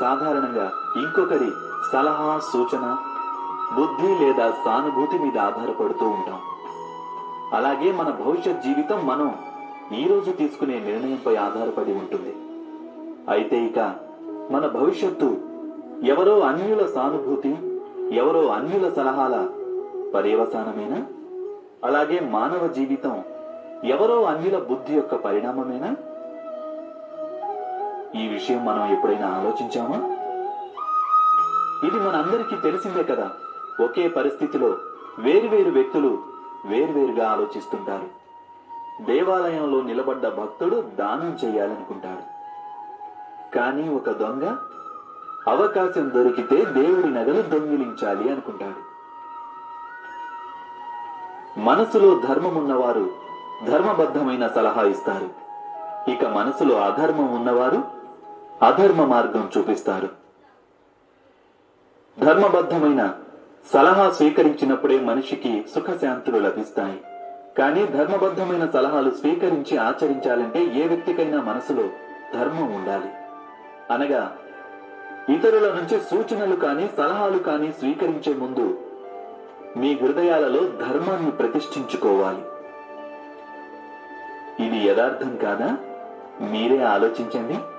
సాధారణంగా ఇంకొకరి సలహా సూచన బుద్ధి లేదా సానుభూతి మీద ఆధారపడుతూ ఉంటాం అలాగే మన భవిష్యత్ జీవితం మనం ఈ రోజు తీసుకునే నిర్ణయంపై ఆధారపడి ఉంటుంది అయితే ఇక మన భవిష్యత్తు ఎవరో అన్యుల సానుభూతి ఎవరో అన్యుల సలహాల పర్యవసానమేనా అలాగే మానవ జీవితం ఎవరో అన్యుల బుద్ధి యొక్క పరిణామమేనా ఈ విషయం మనం ఎప్పుడైనా ఆలోచించామా ఇది మనందరికీ తెలిసిందే కదా ఒకే పరిస్థితిలో వేరువేరు వ్యక్తులు వేరువేరుగా ఆలోచిస్తుంటారు దేవాలయంలో నిలబడ్డ భక్తుడు దానం చేయాలనుకుంటాడు కానీ ఒక దొంగ అవకాశం దొరికితే దేవుడి నగలు దొంగిలించాలి అనుకుంటాడు మనసులో ధర్మం ఉన్నవారు ధర్మబద్ధమైన సలహా ఇస్తారు ఇక మనసులో అధర్మం ఉన్నవారు అధర్మ మార్గం చూపిస్తారు ధర్మబద్ధమైన సలహా స్వీకరించినప్పుడే మనిషికి సుఖశాంతులు లభిస్తాయి కానీ ధర్మబద్ధమైన సలహాలు స్వీకరించి ఆచరించాలంటే ఏ వ్యక్తికైనా మనసులో ధర్మం ఉండాలి అనగా ఇతరుల నుంచి సూచనలు కానీ సలహాలు కానీ స్వీకరించే ముందు మీ హృదయాలలో ధర్మాన్ని ప్రతిష్ఠించుకోవాలి ఇది యథార్థం కాదా మీరే ఆలోచించండి